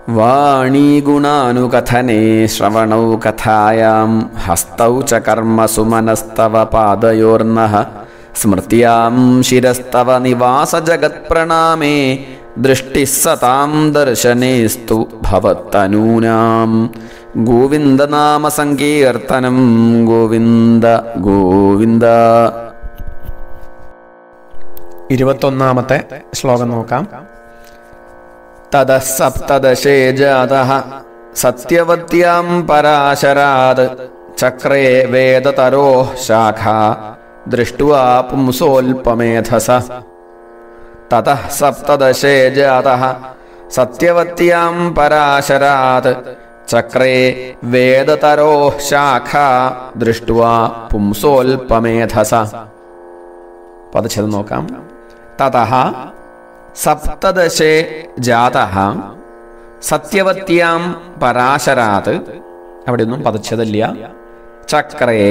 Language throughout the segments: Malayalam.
വാണീഗുണാനുകഥനെ ശ്രവണൗ കഥായാം ഹസ്തൗ ച കർമ്മസു മനസ്തവ പാദയോർനഃ സ്മൃത്യാം ശിരസ്തവ നിവാസജഗത്പ്രണാമേ ദൃഷ്ടിः സതാം ദർശനേസ്തു ഭവത്തനൂനാം ഗോവിന്ദനാമ സങ്കീർത്തനം ഗോവിന്ദ ഗോവിന്ദ ഇരുപത്തൊന്നാമത്തെ ശ്ലോകം നോക്കാം തതഃ സപ്തദശേ ജാതഃ സത്യവത്യാം പരാശരാത് ചക്രേ വേദതരോ ശാഖ ദൃഷ്ട്വാ പുംസോൽപമേധസ തതഃ സപ്തദശേ ജാതഃ സത്യവത്യാം പരാശരാത് ചക്രേ വേദതരോ ശാഖ ദൃഷ്ട്വാ പുംസോൽപമേധസ പദച്ഛേദം നോക്കാം തതഃ സപ്തദശേ ജാതഃ സത്യവത്യാം പരാശരാത് അവിടെയൊന്നും പദച്ഛേദമില്ല ചക്രേ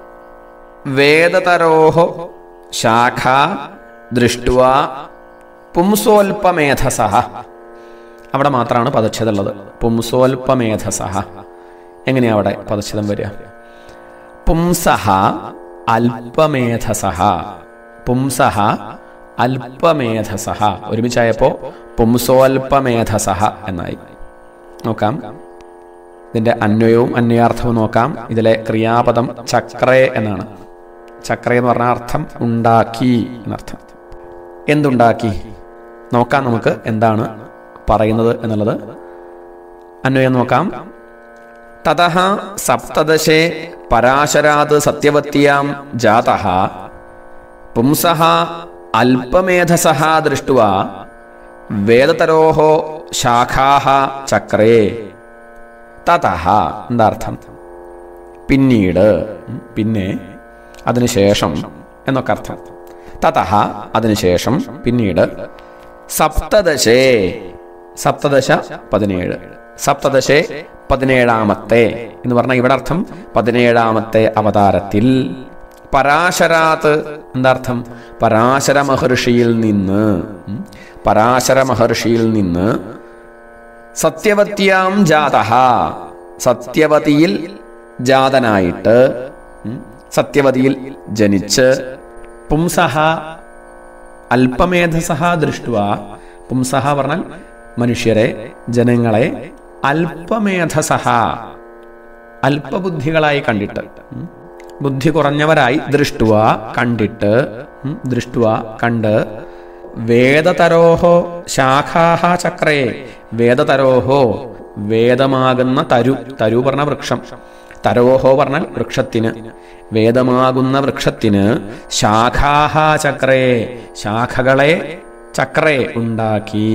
വേദതരോः ശാഖ ദൃഷ്ട്വാ പുംസോൽപമേധസഃ അവിടെ മാത്രമാണ് പദച്ഛേദമുള്ളത് പുംസോൽപമേധസഹ എങ്ങനെയാ അവിടെ പദച്ഛേദം വരിക പുംസഹ അല്പമേധസഹ പുംസഹ അല്പമേധസഹ ഒരുമിച്ചായപ്പോ പുംസോൽപമേധസഹ എന്നായി നോക്കാം ഇതിന്റെ അന്വയവും അന്വയാർത്ഥവും നോക്കാം ഇതിലെ ക്രിയാപദം ചക്രേ എന്നാണ് ചക്രേ എന്ന് പറഞ്ഞ അർത്ഥം ഉണ്ടാക്കി എന്നർത്ഥം എന്തുണ്ടാക്കി നോക്കാം നമുക്ക് എന്താണ് പറയുന്നത് എന്നുള്ളത് അന്വയം നോക്കാം തതഃ സപ്തദശേ പരാശരാത് സത്യവത്യാം ജാതഃ പുംസഃ അല്പമേധസഃ ദൃഷ്ട്വാ വേദതരോः ശാഖാः ചക്രേ തതഃ എന്താർത്ഥം പിന്നീട് ഉം, പിന്നെ അതിനുശേഷം എന്നൊക്കെ അർത്ഥം തതഹ അതിനുശേഷം പിന്നീട് സപ്തദശേ സപ്തദശ പതിനേഴ് സപ്തദശേ പതിനേഴാമത്തെ എന്ന് പറഞ്ഞാൽ ഇവിടെ അർത്ഥം പതിനേഴാമത്തെ അവതാരത്തിൽ പരാശരാത്ത് എന്താർത്ഥം പരാശര മഹർഷിയിൽ നിന്ന് ഉം, പരാശര മഹർഷിയിൽ നിന്ന് സത്യവത്യാം ജാതഃ സത്യവതിയിൽ ജാതനായിട്ട് ഉം, സത്യവതിയിൽ ജനിച്ച് പുംസഹ അല്പമേധസഹ ദൃഷ്ടുവ പുംസഹ പറഞ്ഞാൽ മനുഷ്യരെ ജനങ്ങളെ അല്പമേധസഹ അല്പബുദ്ധികളായി കണ്ടിട്ട് ഉം, ബുദ്ധി കുറഞ്ഞവരായി ദൃഷ്ടുവ കണ്ടിട്ട് ഉം, ദൃഷ്ടുവ കണ്ട് വേദതരോഹോ ശാഖാഹ ചക്രേ വേദതരോഹോ വേദമാകുന്ന തരു തരു പറഞ്ഞ വൃക്ഷം തരോഹോ പറഞ്ഞാൽ വൃക്ഷത്തിന് വേദമാകുന്ന വൃക്ഷത്തിന് ശാഖാഹ ചക്രേ ശാഖകളെ ചക്രേ ഉണ്ടാക്കി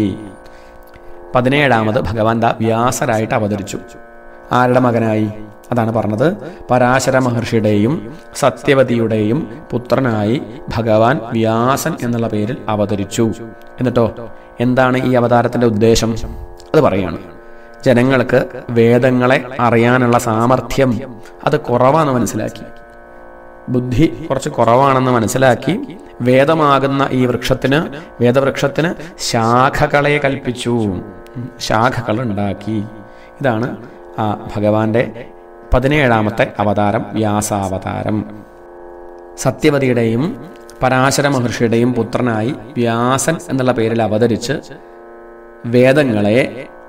പതിനേഴാമത് ഭഗവാൻ ദാ വ്യാസരായിട്ട് അവതരിച്ചു ആരുടെ മകനായി അതാണ് പറഞ്ഞത് പരാശര മഹർഷിയുടെയും സത്യവതിയുടെയും പുത്രനായി ഭഗവാൻ വ്യാസൻ എന്നുള്ള പേരിൽ അവതരിച്ചു എന്നിട്ടോ എന്താണ് ഈ അവതാരത്തിന്റെ ഉദ്ദേശം അത് പറയാണ് ജനങ്ങൾക്ക് വേദങ്ങളെ അറിയാനുള്ള സാമർഥ്യം അത് കുറവാന്ന് മനസ്സിലാക്കി ബുദ്ധി കുറച്ച് കുറവാണെന്ന് മനസ്സിലാക്കി വേദമാകുന്ന ഈ വൃക്ഷത്തിന് വേദവൃക്ഷത്തിന് ശാഖകളെ കൽപ്പിച്ചു ശാഖകൾ ഉണ്ടാക്കി ഇതാണ് ആ ഭഗവാന്റെ പതിനേഴാമത്തെ അവതാരം വ്യാസാവതാരം സത്യവതിയുടെയും പരാശര മഹർഷിയുടെയും പുത്രനായി വ്യാസൻ എന്നുള്ള പേരിൽ അവതരിച്ച് വേദങ്ങളെ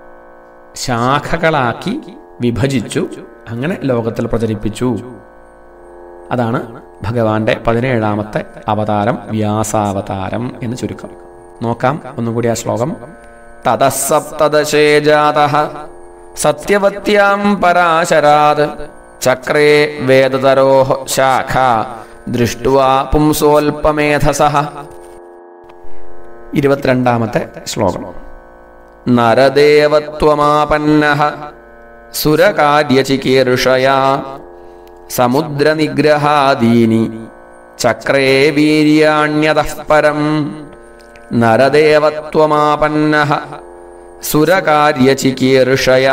ശാഖകളാക്കി വിഭജിച്ചു അങ്ങനെ ലോകത്തിൽ പ്രചരിപ്പിച്ചു അതാണ് ഭഗവാന്റെ പതിനേഴാമത്തെ അവതാരം വ്യാസാവതാരം എന്ന് ചുരുക്കം നോക്കാം ഒന്നുകൂടി ആ ശ്ലോകം തതഃ സപ്തദശേ ജാതഃ സത്യവത്യാം പരാശരാത് ചക്രേ വേദതരോः ശാഖ ദൃഷ്ട്വാ പുംസോൽപമേധസഃ ഇരുപത്തിരണ്ടാമത്തെ ശ്ലോകം നരദേവത്വമാപന്നഃ സുരകാര്യചികീർഷയാ സമുദ്രനിഗ്രഹാദീനി ചക്രേ വീര്യാണ്യതഃ പരം നരദേവത്വമാപന്നഃ സുരകാര്യചികീർഷയാ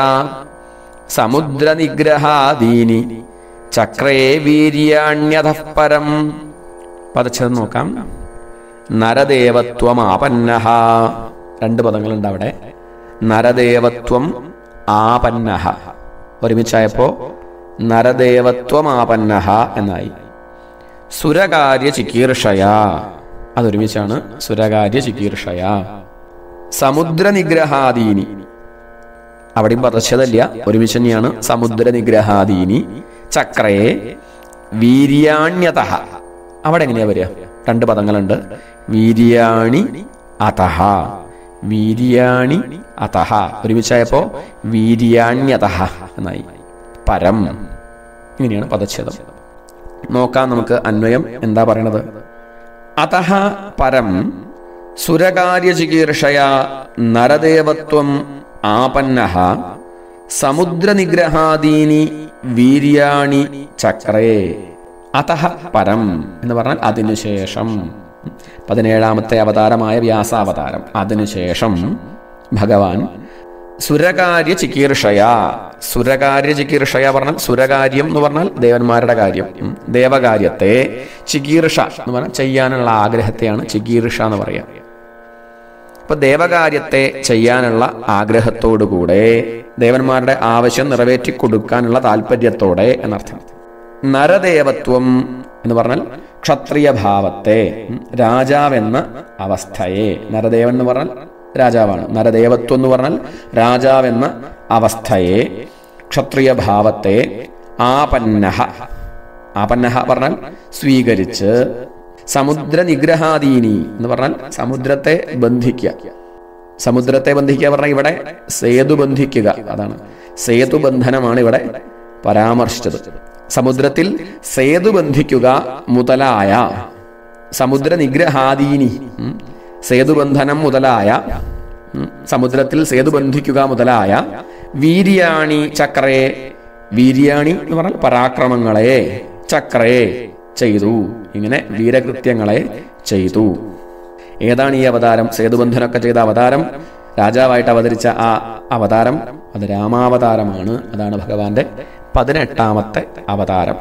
സമുദ്രനിഗ്രഹാദീനി ചക്രേ വീര്യാണ്യതഃ പരം പദച്ഛേദം നോക്കാം നരദേവത്വമാപന്നഹ രണ്ട് പദങ്ങളുണ്ട് അവിടെ നരദേവത്വം ആപന്നഹ ഒരുമിച്ചായപ്പോ നരദേവത്വമാപന്നഹ എന്നായി സുരകാര്യ ചികീർഷയ അതൊരുമിച്ചാണ് സുരകാര്യ ചികീർഷയ സമുദ്രനിഗ്രഹാദീനി അവിടെയും പദച്ഛേദമില്ല ഒരുമിച്ച് തന്നെയാണ് സമുദ്ര നിഗ്രഹാദീനി ചക്രയെ വീര്യാണ്യത അവിടെ എങ്ങനെയാ വരിക രണ്ട് പദങ്ങളുണ്ട് വീര്യാണി അതഹ വീര്യാണി അതഹ ഒരുമിച്ചായപ്പോ വീര്യാണ്യത എന്നായി പരം ഇങ്ങനെയാണ് പദച്ഛേദം നോക്കാം നമുക്ക് അന്വയം എന്താ പറയണത് അതഹ പരം സുരകാര്യചികീർഷയ നരദേവത്വം ആപന്നഃ സമുദ്രനിഗ്രഹാദീനി വീര്യാണി ചക്രേ അതഹ പരം എന്ന് പറഞ്ഞാൽ അതിനുശേഷം പതിനേഴാമത്തെ അവതാരമായ വ്യാസാവതാരം അതിനുശേഷം ഭഗവാൻ സുരകാര്യ ചികീർഷയ സുരകാര്യ ചികീർഷയ പറഞ്ഞാൽ സുരകാര്യം എന്ന് പറഞ്ഞാൽ ദേവന്മാരുടെ കാര്യം ഉം. ദേവകാര്യത്തെ ചികീർഷ എന്ന് പറഞ്ഞാൽ ചെയ്യാനുള്ള ആഗ്രഹത്തെയാണ് ചികീർഷ എന്ന് പറയാം അപ്പൊ ദേവകാര്യത്തെ ചെയ്യാനുള്ള ആഗ്രഹത്തോടുകൂടെ ദേവന്മാരുടെ ആവശ്യം നിറവേറ്റി കൊടുക്കാനുള്ള താല്പര്യത്തോടെ എന്നർത്ഥം നരദേവത്വം എന്ന് പറഞ്ഞാൽ ക്ഷത്രിയ ഭാവത്തെ ഉം, രാജാവെന്ന അവസ്ഥയെ നരദേവൻ എന്ന് പറഞ്ഞാൽ രാജാവാണ് നരദേവത്വം എന്ന് പറഞ്ഞാൽ രാജാവെന്ന അവസ്ഥയെ ക്ഷത്രിയ ഭാവത്തെ ആപന്നഹ ആപന്നഹ പറഞ്ഞാൽ സ്വീകരിച്ച് സമുദ്ര നിഗ്രഹാദീനി എന്ന് പറഞ്ഞാൽ സമുദ്രത്തെ ബന്ധിക്കുക സമുദ്രത്തെ ബന്ധിക്കുക പറഞ്ഞാൽ ഇവിടെ സേതു ബന്ധിക്കുക അതാണ് സേതു ബന്ധനമാണ് ഇവിടെ പരാമർശിച്ചത് സമുദ്രത്തിൽ സേതു ബന്ധിക്കുക മുതലായ സമുദ്ര നിഗ്രഹാദീനി ഉം, സേതുബന്ധനം മുതലായ ഉം, സമുദ്രത്തിൽ സേതു ബന്ധിക്കുക മുതലായ വീര്യാണി ചക്രയെ വീര്യാണി എന്ന് പറഞ്ഞാൽ പരാക്രമങ്ങളെ ചക്രയെ ചെയ്തു ഇങ്ങനെ വീരകൃത്യങ്ങളെ ചെയ്തു ഏതാണ് ഈ അവതാരം സേതുബന്ധനൊക്കെ ചെയ്ത അവതാരം രാജാവായിട്ട് അവതരിച്ച ആ അവതാരം അത് രാമാവതാരമാണ് അതാണ് ഭഗവാന്റെ പതിനെട്ടാമത്തെ അവതാരം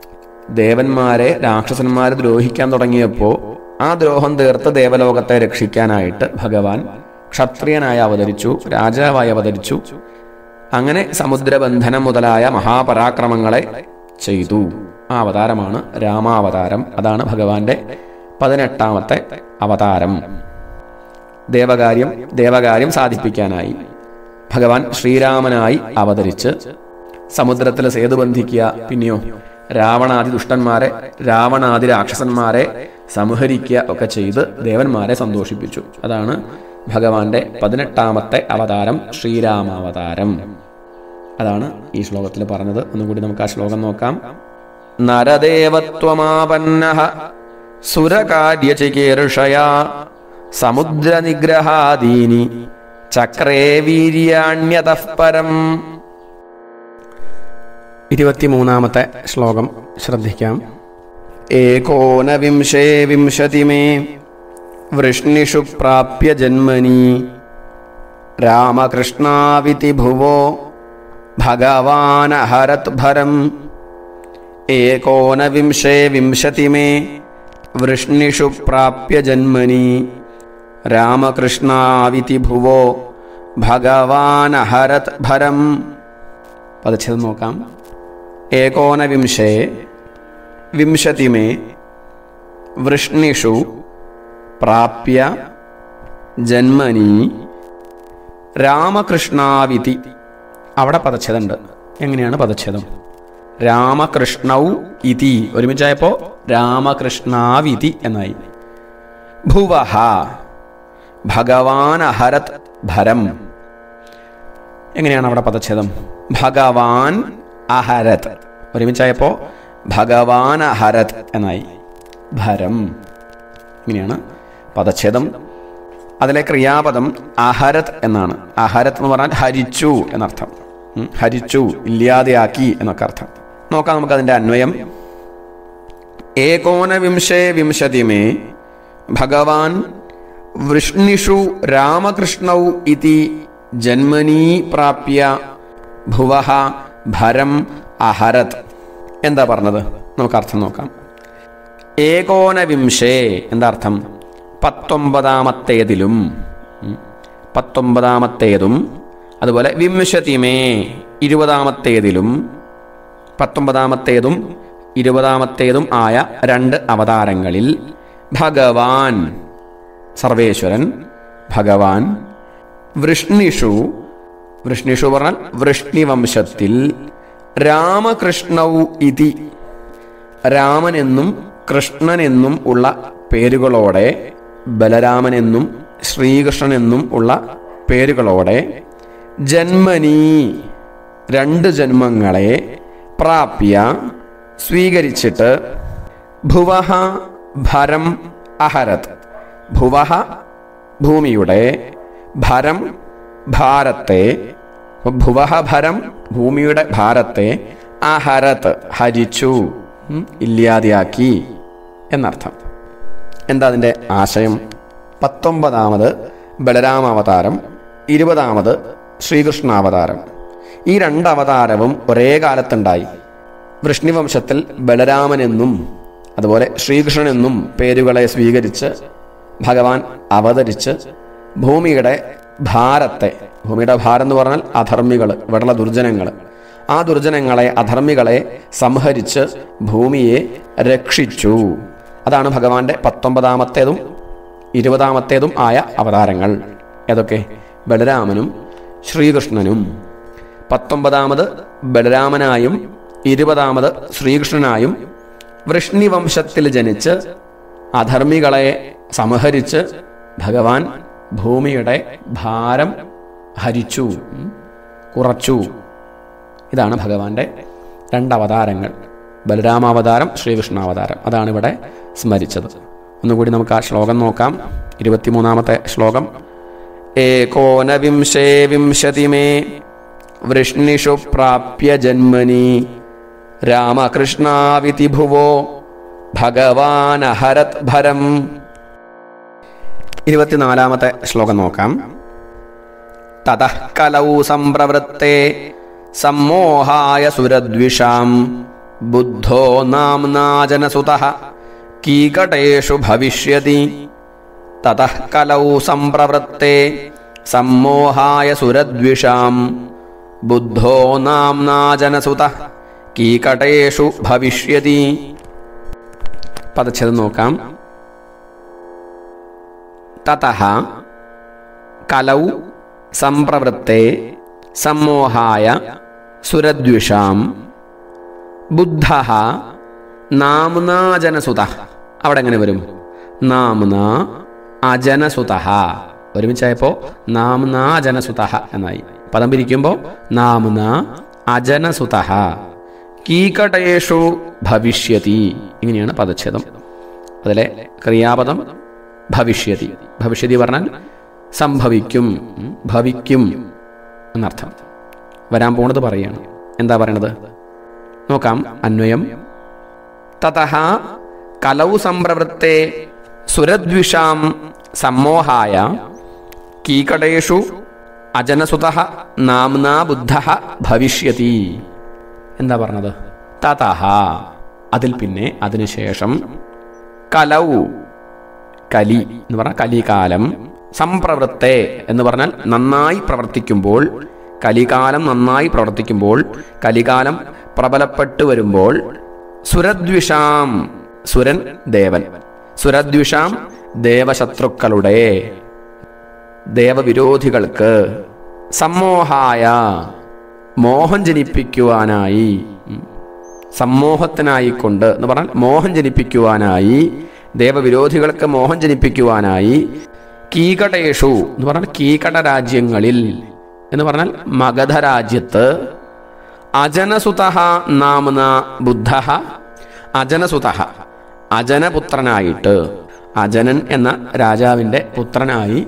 ദേവന്മാരെ രാക്ഷസന്മാരെ ദ്രോഹിക്കാൻ തുടങ്ങിയപ്പോൾ ആ ദ്രോഹം തീർത്ത് ദേവലോകത്തെ രക്ഷിക്കാനായിട്ട് ഭഗവാൻ ക്ഷത്രിയനായി അവതരിച്ചു രാജാവായി അവതരിച്ചു അങ്ങനെ സമുദ്രബന്ധനം മുതലായ മഹാപരാക്രമങ്ങളെ ചെയ്തു ആ അവതാരമാണ് രാമാവതാരം അതാണ് ഭഗവാന്റെ പതിനെട്ടാമത്തെ അവതാരം ദേവകാര്യം ദേവകാര്യം സാധിപ്പിക്കാനായി ഭഗവാൻ ശ്രീരാമനായി അവതരിച്ച് സമുദ്രത്തിൽ സേതു ബന്ധിക്കുക പിന്നെയോ രാവണാദി ദുഷ്ടന്മാരെ രാവണാദി രാക്ഷസന്മാരെ സംഹരിക്കുക ഒക്കെ ചെയ്ത് ദേവന്മാരെ സന്തോഷിപ്പിച്ചു അതാണ് ഭഗവാന്റെ പതിനെട്ടാമത്തെ അവതാരം ശ്രീരാമാവതാരം അതാണ് ഈ ശ്ലോകത്തിൽ പറഞ്ഞത് ഒന്നുകൂടി നമുക്ക് ആ ശ്ലോകം നോക്കാം നരദേവത്വമാപന്ന സുരകാര്യചികീർഷയാ സമുദ്രനിഗ്രഹാദീനി ചക്രേ വീര്യാണ്യതഃ പരം ഇരുപത്തിമൂന്നാമത്തെ ശ്ലോകം ശ്രദ്ധിക്കാം ഏകോനവിംശേ വിംശതിമേ വൃഷ്ണിഷു പ്രാപ്യ ജന്മനി രാമകൃഷ്ണാവിതി ഭുവോ ഭഗവാനഹരത് ഭരം ഏകോനവിംശേ വിംശതിമേ വൃഷ്ണിഷു പ്രാപ്യ ജന്മനി രാമകൃഷ്ണാവിതി ഭുവോ ഭഗവാനഹരത് ഭരം പദച്ഛേദം നോക്കാം ഏകോനവിംശേ വിംശതിമേ വൃഷ്ണിഷു പ്രാപ്യ ജന്മനി രാമകൃഷ്ണാവിധി അവിടെ പദച്ഛേദമുണ്ട് എങ്ങനെയാണ് പദച്ഛേദം രാമകൃഷ്ണൗ ഇതി ഒരുമിച്ചായപ്പോ രാമകൃഷ്ണാവിധി എന്നായി ഭുവഹ ഭഗവാൻ അഹരത് ഭരം എങ്ങനെയാണ് അവിടെ പദച്ഛേദം ഭഗവാൻ അഹരത് ഒരുമിച്ചായപ്പോ ഭഗവാൻ അഹരത് എന്നായി ഭരം ഇങ്ങനെയാണ് പദച്ഛേദം അതിലെ ക്രിയാപദം അഹരത് എന്നാണ് അഹരത് എന്ന് പറഞ്ഞാൽ ഹരിച്ചു എന്നർത്ഥം ഉം, ഹരിച്ചു ഇല്ലാതെയാക്കി എന്നൊക്കെ അർത്ഥം നോക്കാം നമുക്ക് അതിന്റെ അന്വയം ഏകോനവിംശേ വിംശതിമേ ഭഗവാൻ വൃഷ്ണിഷു രാമകൃഷ്ണൗ ഇതി ജന്മനീ പ്രാപ്യ ഭുവഹ ഭരം അഹരത് എന്താ പറഞ്ഞത് നമുക്ക് അർത്ഥം നോക്കാം ഏകോനവിംശേ എന്താ അർത്ഥം പത്തൊമ്പതാമത്തേതിലും ഉം, പത്തൊമ്പതാമത്തേതും അതുപോലെ വിംശതിമേ ഇരുപതാമത്തേതിലും പത്തൊമ്പതാമത്തേതും ഇരുപതാമത്തേതും ആയ രണ്ട് അവതാരങ്ങളിൽ ഭഗവാൻ സർവേശ്വരൻ ഭഗവാൻ വൃഷ്ണിഷു വൃഷ്ണിഷു പറഞ്ഞാൽ വൃഷ്ണിവംശത്തിൽ രാമകൃഷ്ണൗ ഇതി രാമനെന്നും കൃഷ്ണനെന്നും ഉള്ള പേരുകളോടെ ബലരാമനെന്നും ശ്രീകൃഷ്ണനെന്നും ഉള്ള പേരുകളോടെ ജന്മനീ രണ്ട് ജന്മങ്ങളെ പ്രാപ്യ സ്വീകരിച്ചിട്ട് ഭുവഹ ഭരം അഹരത് ഭുവഹ ഭൂമിയുടെ ഭരം ഭാരത്തെ അപ്പൊ ഭുവഹ ഭരം ഭൂമിയുടെ ഭാരത്തെ അഹരത് ഹരിച്ചു ഉം, ഇല്ലാതെയാക്കി എന്നർത്ഥം എന്താ അതിൻ്റെ ആശയം പത്തൊമ്പതാമത് ബലരാമാവതാരം ഇരുപതാമത് ശ്രീകൃഷ്ണാവതാരം ഈ രണ്ട് അവതാരവും ഒരേ കാലത്തുണ്ടായി വൃഷ്ണിവംശത്തിൽ ബലരാമനെന്നും അതുപോലെ ശ്രീകൃഷ്ണനെന്നും പേരുകളെ സ്വീകരിച്ച് ഭഗവാൻ അവതരിച്ച് ഭൂമിയുടെ ഭാരത്തെ ഭൂമിയുടെ ഭാരം എന്ന് പറഞ്ഞാൽ അധർമ്മികൾ ഇവിടെയുള്ള ദുർജനങ്ങൾ ആ ദുർജനങ്ങളെ അധർമ്മികളെ സംഹരിച്ച് ഭൂമിയെ രക്ഷിച്ചു അതാണ് ഭഗവാന്റെ പത്തൊമ്പതാമത്തേതും ഇരുപതാമത്തേതും ആയ അവതാരങ്ങൾ ഏതൊക്കെ ബലരാമനും ശ്രീകൃഷ്ണനും പത്തൊമ്പതാമത് ബലരാമനായും ഇരുപതാമത് ശ്രീകൃഷ്ണനായും വൃഷ്ണിവംശത്തിൽ ജനിച്ച് അധർമ്മികളെ സംഹരിച്ച് ഭഗവാൻ ഭൂമിയുടെ ഭാരം ഹരിച്ചു ഉം, കുറച്ചു ഇതാണ് ഭഗവാന്റെ രണ്ടവതാരങ്ങൾ ബലരാമാവതാരം ശ്രീകൃഷ്ണാവതാരം അതാണ് ഇവിടെ സ്മരിച്ചത് ഒന്നുകൂടി നമുക്ക് ആ ശ്ലോകം നോക്കാം ഇരുപത്തിമൂന്നാമത്തെ ശ്ലോകം ഏകോനവിംശേ വിംശതിമേ വൃഷ്ണിഷു പ്രാപ്യ ജന്മനി രാമകൃഷ്ണാവിതി ഭുവോ ഭഗവാനഹരത് ഭരം ഇരുപത്തിനാലാമത്തെ ശ്ലോകം നോക്കാം തതഃ കലൗ സംപ്രവൃത്തെ സമ്മോഹായ സുരദ്വിഷാം ബുദ്ധോ നാംനാജനസുതഃ കീകടേഷു ഭവിഷ്യതി തതഃ കലൗ സംപ്രവൃത്തെ സമ്മോഹായ സുരദ്വിഷാം ബുദ്ധോ നാംനാജനസുതഃ കീകടേഷു ഭവിഷ്യതി പദച്ഛേദം നോക്കാം തതഃ കലൗ സംപ്രവൃത്തെ സമ്മോഹായ സുരദ്വിഷാം ബുദ്ധ നാംനാ ജനസുത അവിടെ എങ്ങനെ വരും നാംന അജനസുത ഒരുമിച്ചായപ്പോ നാംനാ ജനസുത എന്നായി പദം പിരിക്കുമ്പോൾ നാംന അജനസുത കീകടേഷു ഭവിഷ്യതി ഇങ്ങനെയാണ് പദച്ഛേദം അതിലെ ക്രിയാപദം ഭവിഷ്യതി ഭവിഷ്യതി പറഞ്ഞാൽ സംഭവിക്കും ഉം, ഭവിക്കും എന്നർത്ഥം വരാൻ പോണത് പറയാണ് എന്താ പറയണത് നോക്കാം അന്വയം തതഃ കലൗ സംപ്രവൃത്തെ സുരദ്വിഷാം സമ്മോഹായ കീകടേഷു അജനസുത നാംനാ ബുദ്ധ ഭവിഷ്യതി എന്താ പറഞ്ഞത് തതഹ അതിൽ പിന്നെ അതിനുശേഷം കലൗ കലി എന്ന് പറഞ്ഞാൽ കലികാലം സംപ്രവൃത്തെ എന്ന് പറഞ്ഞാൽ നന്നായി പ്രവർത്തിക്കുമ്പോൾ കലികാലം നന്നായി പ്രവർത്തിക്കുമ്പോൾ കലികാലം പ്രബലപ്പെട്ടു വരുമ്പോൾ സുരദ്വിഷാം സുരൻ ദേവൻ സുരദ്വിഷാം ദേവശത്രുക്കളുടെ ദേവവിരോധികൾക്ക് സമ്മോഹായ മോഹം ജനിപ്പിക്കുവാനായി ഉം, സമ്മോഹത്തിനായിക്കൊണ്ട് എന്ന് പറഞ്ഞാൽ മോഹം ജനിപ്പിക്കുവാനായി ദേവവിരോധികൾക്ക് മോഹം ജനിപ്പിക്കുവാനായി കീകടേഷു എന്ന് പറഞ്ഞാൽ കീകട രാജ്യങ്ങളിൽ എന്ന് പറഞ്ഞാൽ മഗധ രാജ്യത്ത് അജനസുത നാമന ബുദ്ധ അജനസുത അജനപുത്രനായിട്ട് അജനൻ എന്ന രാജാവിൻ്റെ പുത്രനായി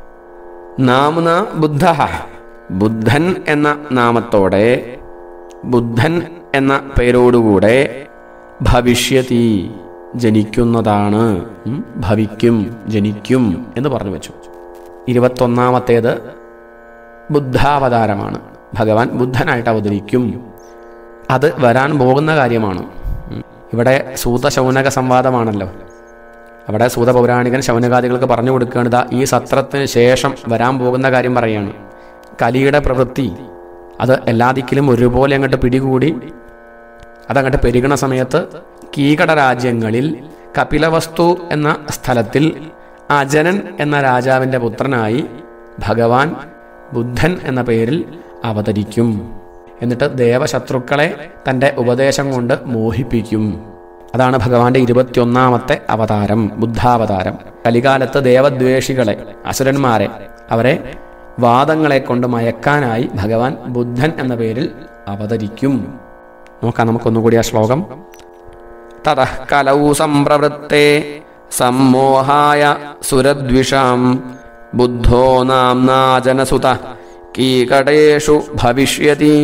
നാമുന ബുദ്ധ ബുദ്ധൻ എന്ന നാമത്തോടെ ബുദ്ധൻ എന്ന പേരോടുകൂടെ ഭവിഷ്യതി ജനിക്കുന്നതാണ് ഉം, ഭവിക്കും ജനിക്കും എന്ന് പറഞ്ഞു വെച്ചു ഇരുപത്തൊന്നാമത്തേത് ബുദ്ധാവതാരമാണ് ഭഗവാൻ ബുദ്ധനായിട്ട് അവതരിക്കും അത് വരാൻ പോകുന്ന കാര്യമാണ് ഉം. ഇവിടെ സൂത ശൗനക സംവാദമാണല്ലോ അവിടെ സൂത പൗരാണികൻ ശൗനകാദികൾക്ക് പറഞ്ഞു കൊടുക്കുകയാണ് ഇതാ ഈ സത്രത്തിന് ശേഷം വരാൻ പോകുന്ന കാര്യം പറയാണ് കലിയുടെ പ്രവൃത്തി അത് എല്ലാ ദിക്കിലും ഒരുപോലെ അങ്ങോട്ട് പിടികൂടി അതങ്ങോട്ട് പെരുകണ സമയത്ത് കീകട രാജ്യങ്ങളിൽ കപിലവസ്തു എന്ന സ്ഥലത്തിൽ അജനൻ എന്ന രാജാവിൻ്റെ പുത്രനായി ഭഗവാൻ ബുദ്ധൻ എന്ന പേരിൽ അവതരിക്കും എന്നിട്ട് ദേവശത്രുക്കളെ തൻ്റെ ഉപദേശം കൊണ്ട് മോഹിപ്പിക്കും അതാണ് ഭഗവാന്റെ ഇരുപത്തിയൊന്നാമത്തെ അവതാരം ബുദ്ധാവതാരം കലികാലത്ത് ദേവദ്വേഷികളെ അസുരന്മാരെ അവരെ വാദങ്ങളെ കൊണ്ട് മയക്കാനായി ഭഗവാൻ ബുദ്ധൻ എന്ന പേരിൽ അവതരിക്കും നോക്കാം നമുക്കൊന്നുകൂടി ആ ശ്ലോകം തതഃ കലൗ സംപ്രവൃത്തെ സമ്മോഹായ സുരദ്വിഷാം ബുദ്ധോ നാംനാ ജനസുത കീകടേഷു ഭവിഷ്യതി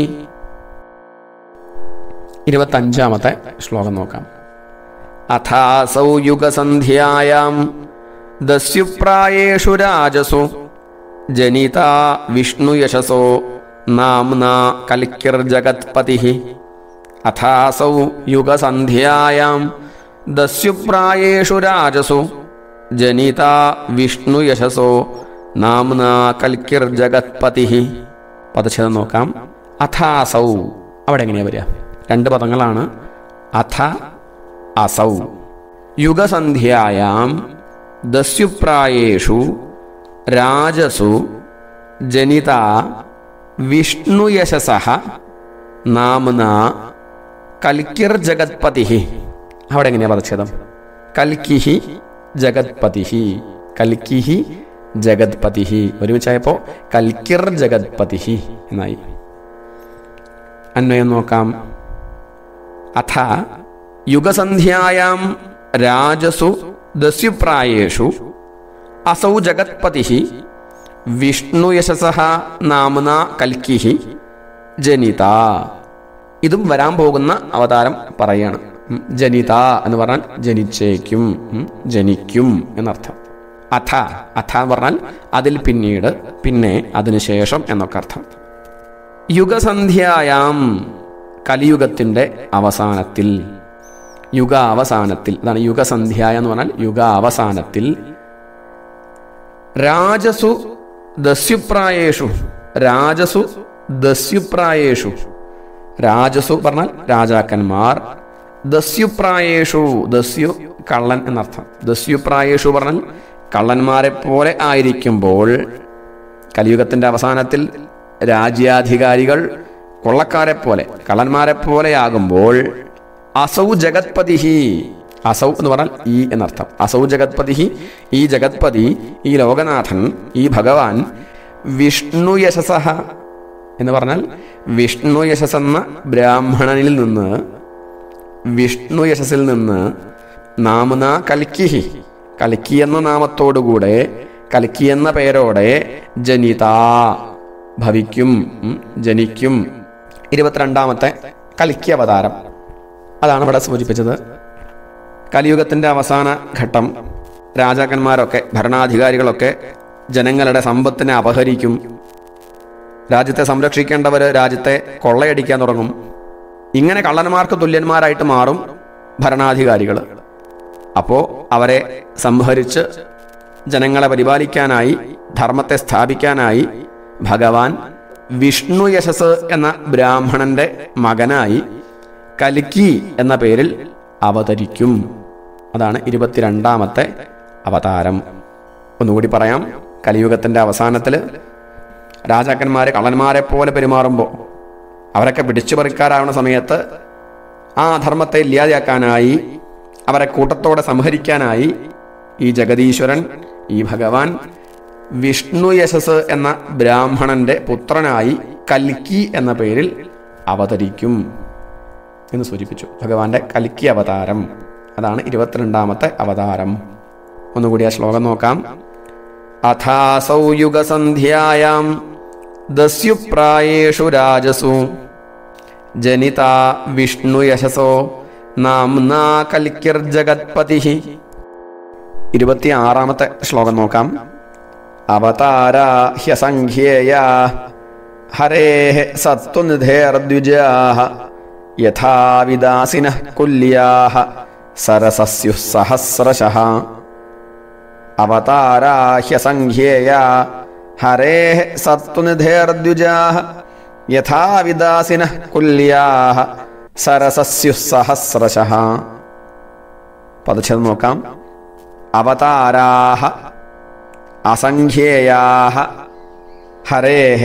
ഇരുപത്തഞ്ചാമത്തെ ശ്ലോകം നോക്കാം അഥാസൗ യുഗസന്ധ്യായാം ദസ്യുപ്രായേഷു രാജസു ജനിതാ വിഷ്ണുയശസോ നാംനാ കൽക്കിർജഗത്പതി അഥാസൗ യുഗസന്ധ്യായാം ദസ്യുപ്രായേഷു രാജസു ജനിതാ വിഷ്ണുയശസോ നാംനാ കൽക്കിർജഗത്പതി പദച്ഛേദം നോക്കാം അഥാസൗ അവിടെ എങ്ങനെയാ വരിക രണ്ട് പദങ്ങളാണ് അഥ അസൗ യുഗസന്ധ്യായാം ദസ്യുപ്രായേഷു രാജസു ജനിത വിഷ്ണുയശസ നാംന കൽക്കിർജഗത്പതി അവിടെ എങ്ങനെയാ പദച്ഛേദം കൽക്കിഹി ജഗത്പതി കൽക്കിഹി ജഗത്പതി ഒരുമിച്ചായപ്പോ കൽക്കിർ ജഗത്പതി എന്നായി അന്വയം നോക്കാം അഥ യുഗസന്ധ്യായാം രാജസു ദസ്യുപ്രായേഷു അസൗ ജഗത്പതി വിഷ്ണുയശസ നാംന കൽക്കിഹി ജനിത ഇതും വരാൻ പോകുന്ന അവതാരം പറയാണ് ഉം, ജനിത എന്ന് പറഞ്ഞാൽ ജനിച്ചേക്കും ഉം, ജനിക്കും എന്നർത്ഥം അഥ അഥ എന്ന് പറഞ്ഞാൽ അതിൽ പിന്നീട് പിന്നെ അതിനുശേഷം എന്നൊക്കെ അർത്ഥം യുഗസന്ധ്യായാം കലിയുഗത്തിന്റെ അവസാനത്തിൽ യുഗ അവസാനത്തിൽ അതാണ് യുഗസന്ധ്യ എന്ന് പറഞ്ഞാൽ യുഗ അവസാനത്തിൽ രാജസു ദസ്യുപ്രായേഷു രാജസു ദസ്യുപ്രായേഷു രാജസു പറഞ്ഞാൽ രാജാക്കന്മാർ ദസ്യുപ്രായേഷു ദസ്യു കള്ളൻ എന്നർത്ഥം ദസ്യുപ്രായേഷു പറഞ്ഞാൽ കള്ളന്മാരെ പോലെ ആയിരിക്കുമ്പോൾ കലിയുഗത്തിന്റെ അവസാനത്തിൽ രാജ്യാധികാരികൾ കൊള്ളക്കാരെ പോലെ കള്ളന്മാരെ പോലെയാകുമ്പോൾ അസൗ ജഗത്പതി അസൗ എന്ന് പറഞ്ഞാൽ ഈ എന്നർത്ഥം അസൗ ജഗത്പതി ഈ ജഗത്പതി ഈ ലോകനാഥൻ ഈ ഭഗവാൻ വിഷ്ണു യശസ എന്ന് പറഞ്ഞാൽ വിഷ്ണു യശസ് എന്ന ബ്രാഹ്മണനിൽ നിന്ന് വിഷ്ണു യശസ്സിൽ നിന്ന് നാമുന കൽക്കിഹി കൽക്കി എന്ന നാമത്തോടുകൂടെ കൽക്കി എന്ന പേരോടെ ജനിത ഭവിക്കും ഉം, ജനിക്കും ഇരുപത്തിരണ്ടാമത്തെ കൽക്കി അവതാരം അതാണ് ഇവിടെ സൂചിപ്പിച്ചത് കലിയുഗത്തിന്റെ അവസാന ഘട്ടം രാജാക്കന്മാരൊക്കെ ഭരണാധികാരികളൊക്കെ ജനങ്ങളുടെ സമ്പത്തിനെ അപഹരിക്കും രാജ്യത്തെ സംരക്ഷിക്കേണ്ടവർ രാജ്യത്തെ കൊള്ളയടിക്കാൻ തുടങ്ങും ഇങ്ങനെ കള്ളന്മാർക്ക് തുല്യന്മാരായിട്ട് മാറും ഭരണാധികാരികൾ അപ്പോൾ അവരെ സംഹരിച്ച് ജനങ്ങളെ പരിപാലിക്കാനായി ധർമ്മത്തെ സ്ഥാപിക്കാനായി ഭഗവാൻ വിഷ്ണു യശസ് എന്ന ബ്രാഹ്മണന്റെ മകനായി കലിക്കി എന്ന പേരിൽ അവതരിക്കും അതാണ് ഇരുപത്തിരണ്ടാമത്തെ അവതാരം ഒന്നുകൂടി പറയാം കലിയുഗത്തിന്റെ അവസാനത്തിൽ രാജാക്കന്മാർ കള്ളന്മാരെ പോലെ പെരുമാറുമ്പോൾ അവരൊക്കെ പിടിച്ചു പറിക്കാരാവുന്ന സമയത്ത് ആ അധർമ്മത്തെ ഇല്ലാതെയാക്കാനായി അവരെ കൂട്ടത്തോടെ സംഹരിക്കാനായി ഈ ജഗദീശ്വരൻ ഈ ഭഗവാൻ വിഷ്ണു യശസ് എന്ന ബ്രാഹ്മണന്റെ പുത്രനായി കൽക്കി എന്ന പേരിൽ അവതരിക്കും എന്ന് സൂചിപ്പിച്ചു ഭഗവാന്റെ കൽക്കി അവതാരം അതാണ് ഇരുപത്തിരണ്ടാമത്തെ അവതാരം ഒന്നുകൂടി ആ ശ്ലോകം നോക്കാം അഥാസൗ യുഗസന്ധ്യായാം ദസ്യുപ്രായേഷു രാജസു ജനിത വിഷ്ണു യശസോ നാംനാ കൽക്കിർജഗത്പതി ഇരുപത്തിയാറാമത്തെ ശ്ലോകം നോക്കാം അവതാര ഹ്യസംഖ്യേയ ഹരേ സത്വനിധേർദ്വിജാ യഥാവിദാസിന കുല്യാ സരസസ്യു സഹസ്രശഃ അവതാരാ ഹ്യസംഖ്യേയ ഹരേः സത്വനിധേർദ്വിജാः യഥാ വിദാസിനः കുല്യാः സരസസ്യുः സഹസ്രശः പദച്ഛേദം നോക്കാം അവതാരാः അസംഖ്യേയാः ഹരേः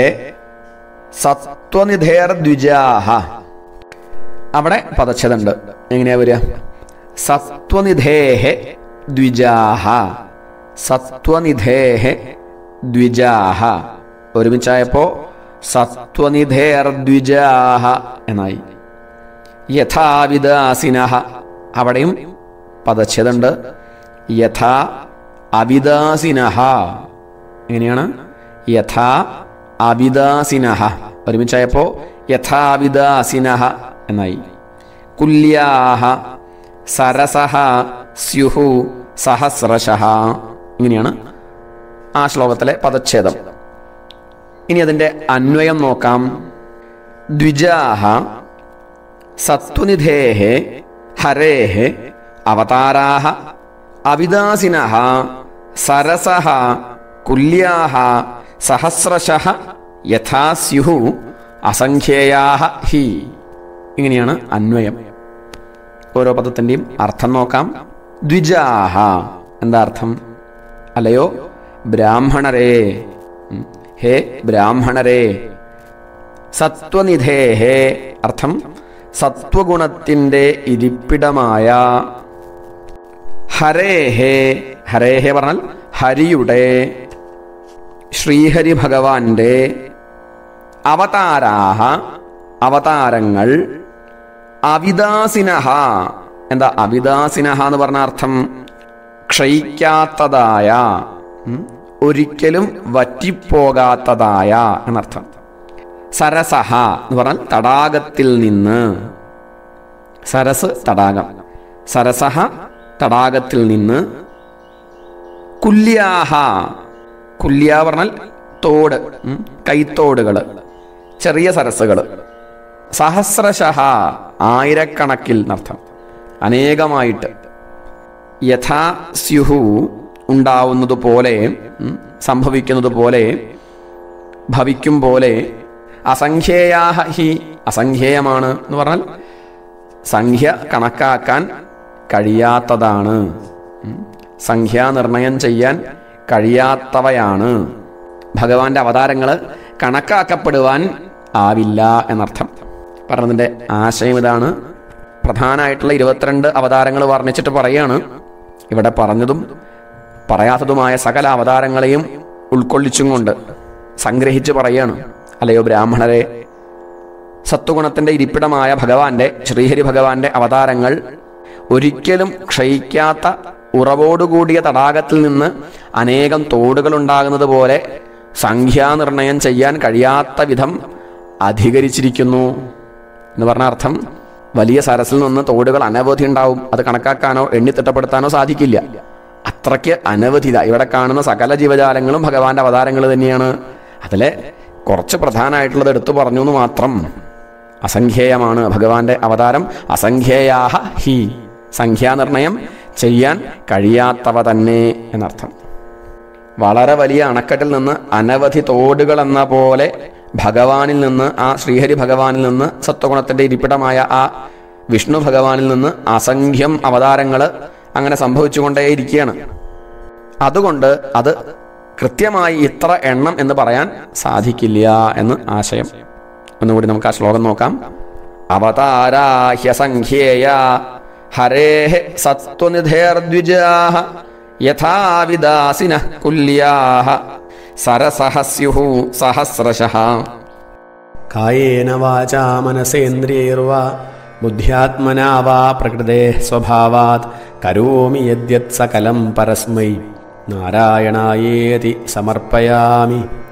സത്വനിധേർദ്വിജാः അവിടെ പദച്ഛേദമുണ്ട് എങ്ങനെയാ വരിക സത്വനിധേഹ ദ്വിജാഹ സത്വനിധേഹ ദ്വിജാഹ ഒരുമിച്ചായപ്പോ സത്വനിധേർദ്വിജാഹ എന്നായി യഥാവിദാസിനഹ അവിടെയും പദച്ഛേദമുണ്ട് യഥാ അവിദാസിനഹ എങ്ങനെയാണ് യഥാ അവിദാസിനഹ ഒരുമിച്ചായപ്പോ യഥാവിദാസിനഹ എന്നായി കുല്യാഹ സരസഹ സ്യുഹു സഹസ്രശഃ ഇങ്ങനെയാണ് ആ ശ്ലോകത്തിലെ പദച്ഛേദം ഇനി അതിൻ്റെ അന്വയം നോക്കാം ദ്വിജാഹ സത്വനിധേഹ ഹരേഹ അവതാരാഹ അവിദാസിനഃ സരസഃ കുല്യാഹ സഹസ്രശഃ യഥാ സ്യുഹു അസംഖ്യേയാഹ ഹി ഇങ്ങനെയാണ് അന്വയം ഓരോ പദത്തിൻ്റെയും അർത്ഥം നോക്കാം ദ്വിജാഹ എന്താ അർത്ഥം അല്ലയോ ബ്രാഹ്മണരേ ഉം. ഹേ ബ്രാഹ്മണരേ സത്വനിധേഹേ അർത്ഥം സത്വഗുണത്തിൻ്റെ ഇരിപ്പിടമായ ഹരേഹേ ഹരേഹേ പറഞ്ഞാൽ ഹരിയുടെ ശ്രീഹരി ഭഗവാന്റെ അവതാരാഹ അവതാരങ്ങൾ അവിദാസിനഹ എന്താ അവിദാസിനഹ എന്ന് പറഞ്ഞ അർത്ഥം ക്ഷയിക്കാത്തതായ ഉം, ഒരിക്കലും വറ്റിപ്പോകാത്തതായ എന്നർത്ഥം സരസഹ എന്ന് പറഞ്ഞാൽ തടാകത്തിൽ നിന്ന് സരസ് തടാകം സരസഹ തടാകത്തിൽ നിന്ന് കുല്യാഹ കുല്യ പറഞ്ഞാൽ തോട് ഉം, കൈത്തോടുകൾ ചെറിയ സരസ്സുകൾ സഹസ്രശഹ ആയിരക്കണക്കിൽ എന്നർത്ഥം അനേകമായിട്ട് യഥാ സ്യുഹു ഉണ്ടാവുന്നത് പോലെ ഉം, സംഭവിക്കുന്നത് പോലെ ഭവിക്കും പോലെ അസംഖ്യേയാഹ ഹി അസംഖ്യേയമാണ് എന്ന് പറഞ്ഞാൽ സംഖ്യ കണക്കാക്കാൻ കഴിയാത്തതാണ് ഉം. സംഖ്യാനിർണയം ചെയ്യാൻ കഴിയാത്തവയാണ് ഭഗവാന്റെ അവതാരങ്ങൾ കണക്കാക്കപ്പെടുവാൻ ആവില്ല എന്നർത്ഥം പറഞ്ഞതിൻ്റെ ആശയം ഇതാണ് പ്രധാനമായിട്ടുള്ള ഇരുപത്തിരണ്ട് അവതാരങ്ങൾ വർണ്ണിച്ചിട്ട് പറയാണ് ഇവിടെ പറഞ്ഞതും പറയാത്തതുമായ സകല അവതാരങ്ങളെയും ഉൾക്കൊള്ളിച്ചും കൊണ്ട് സംഗ്രഹിച്ച് പറയാണ് അല്ലയോ ബ്രാഹ്മണരെ സത്വഗുണത്തിന്റെ ഇരിപ്പിടമായ ഭഗവാന്റെ ശ്രീഹരി ഭഗവാന്റെ അവതാരങ്ങൾ ഒരിക്കലും ക്ഷയിക്കാത്ത ഉറവോടുകൂടിയ തടാകത്തിൽ നിന്ന് അനേകം തോടുകൾ ഉണ്ടാകുന്നത് പോലെ സംഖ്യാനിർണയം ചെയ്യാൻ കഴിയാത്ത വിധം അധികരിച്ചിരിക്കുന്നു എന്ന് പറഞ്ഞ അർത്ഥം വലിയ സരസിൽ നിന്ന് തോടുകൾ അനവധി ഉണ്ടാവും അത് കണക്കാക്കാനോ എണ്ണിത്തിട്ടപ്പെടുത്താനോ സാധിക്കില്ല അത്രയ്ക്ക് അനവധിത ഇവിടെ കാണുന്ന സകല ജീവജാലങ്ങളും ഭഗവാന്റെ അവതാരങ്ങൾ തന്നെയാണ് അതിലെ കുറച്ച് പ്രധാനമായിട്ടുള്ളത് എടുത്തു പറഞ്ഞു എന്ന് മാത്രം അസംഖ്യേയമാണ് ഭഗവാന്റെ അവതാരം അസംഖ്യേയാഹ ഹി സംഖ്യാനിർണയം ചെയ്യാൻ കഴിയാത്തവ തന്നെ എന്നർത്ഥം വളരെ വലിയ അണക്കെട്ടിൽ നിന്ന് അനവധി തോടുകൾ എന്ന പോലെ ഭഗവാനിൽ നിന്ന് ആ ശ്രീഹരി ഭഗവാനിൽ നിന്ന് സത്വഗുണത്തിന്റെ ഇരിപ്പിടമായ ആ വിഷ്ണു ഭഗവാനിൽ നിന്ന് അസംഖ്യം അവതാരങ്ങൾ അങ്ങനെ സംഭവിച്ചുകൊണ്ടേയിരിക്കുകയാണ് അതുകൊണ്ട് അത് കൃത്യമായി ഇത്ര എണ്ണം എന്ന് പറയാൻ സാധിക്കില്ല എന്ന് ആശയം ഒന്നുകൂടി നമുക്ക് ആ ശ്ലോകം നോക്കാം അവതാരാഹ്യസംഖ്യേയ ഹരേഃ സത്വനിധേർദ്വിജാഃ യഥാവിദാസിന കുല്യാഃ സരസഹ സ്യുഃ സഹസ്രശഃ കായേന വാചാ മനസേന്ദ്രിയൈർവാ ബുദ്ധ്യാത്മനാ വാ പ്രകൃതേ സ്വഭാവാത് കരോമി യദ്യത് സകലം പരസ്മൈ നാരായണായേതി സമർപ്പയാമി